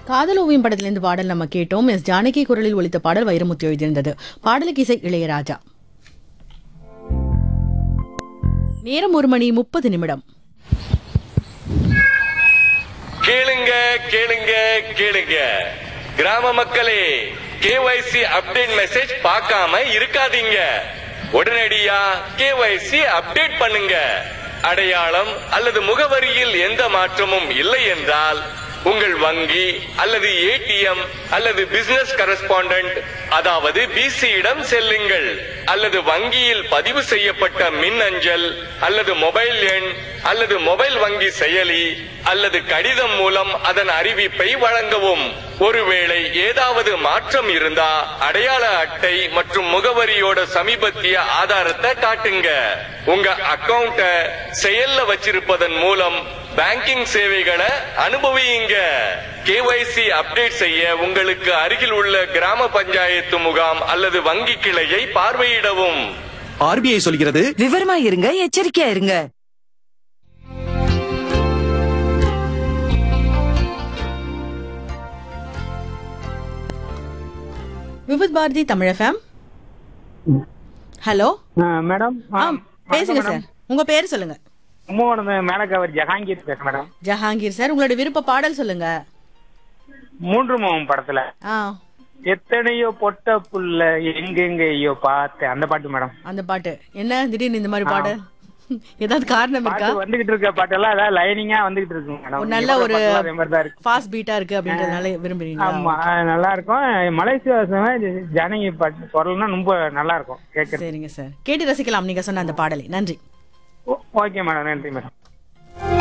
காதல் ஓவியம் படத்திலிருந்து பாடல் நம்ம கேட்டோம் எஸ் ஜானகி குரலில் ஒலித்த பாடல் வைரமுத்து எழுதியிருந்தது பாடலுக்கு இசை இளையராஜா நேரம் ஒரு மணி முப்பது நிமிடம் கேளுங்க கேளுங்க கேளுங்க கிராம மக்களே கேஒய்சி அப்டேட் மெசேஜ் பார்க்காம இருக்காதீங்க உடனடியா கேஒய்சி அப்டேட் பண்ணுங்க அடையாளம் அல்லது முகவரியில் எந்த மாற்றமும் இல்லை என்றால் உங்கள் வங்கி அல்லது ஏடிஎம் அல்லது பிசினஸ் கரஸ்பாண்டன்ட் அதாவது பிசியிடம் செல்லுங்கள் அல்லது வங்கியில் பதிவு செய்யப்பட்ட மின் அஞ்சல் அல்லது மொபைல் எண் அல்லது மொபைல் வங்கி செயலி அல்லது கடிதம் மூலம் அதன் அறிவிப்பை வழங்கவும் ஒருவேளை ஏதாவது மாற்றம் இருந்தா அடையாள அட்டை மற்றும் முகவரியோட சமீபத்திய ஆதாரத்தை காட்டுங்க உங்க அக்கவுண்ட செயல்ல வச்சிருப்பதன் மூலம் பேங்கிங் சேவைகளை அனுபவியுங்க கேஒய்சி அப்டேட் செய்ய உங்களுக்கு அருகில் உள்ள கிராம பஞ்சாயத்து முகாம் அல்லது வங்கி கிளையை பார்வையிடவும் ஆர்பிஐ சொல்கிறது விவரமா இருங்க எச்சரிக்கையா இருங்க விபத் பாரதி தமிழகம் ஹலோ மேடம் ஆ பேசுங்க சார் உங்க பேர் சொல்லுங்க கும்பகோணம் மேலக்காவர் ஜஹாங்கீர் பேசுறேன் மேடம் ஜஹாங்கீர் சார் உங்களோட விருப்ப பாடல் சொல்லுங்க மூன்று முகம் படத்துல ஆ எத்தனையோ பொட்ட புள்ள எங்கெங்கயோ பார்த்தேன் அந்த பாட்டு மேடம் அந்த பாட்டு என்ன திடீர்னு இந்த மாதிரி பாடல் ஏதாவது காரணம் இருக்கா பாட்டு வந்துகிட்டு இருக்க பாட்டெல்லாம் அதாவது லைனிங்கா வந்துகிட்டு இருக்கு மேடம் ஒரு நல்ல ஒரு அதே மாதிரி தான் இருக்கு ஃபாஸ்ட் பீட்டா இருக்கு அப்படின்றதுனால விரும்புறீங்களா ஆமா அது நல்லா இருக்கும் மலேசியா ஜனகி பாட்டு குரல்னா ரொம்ப நல்லா இருக்கும் கேட்கறது சரிங்க சார் கேட்டு ரசிக்கலாம் நீங்க சொன்ன அந்த பாடலை நன்றி ஓகே மேடம் நன்றி மேடம்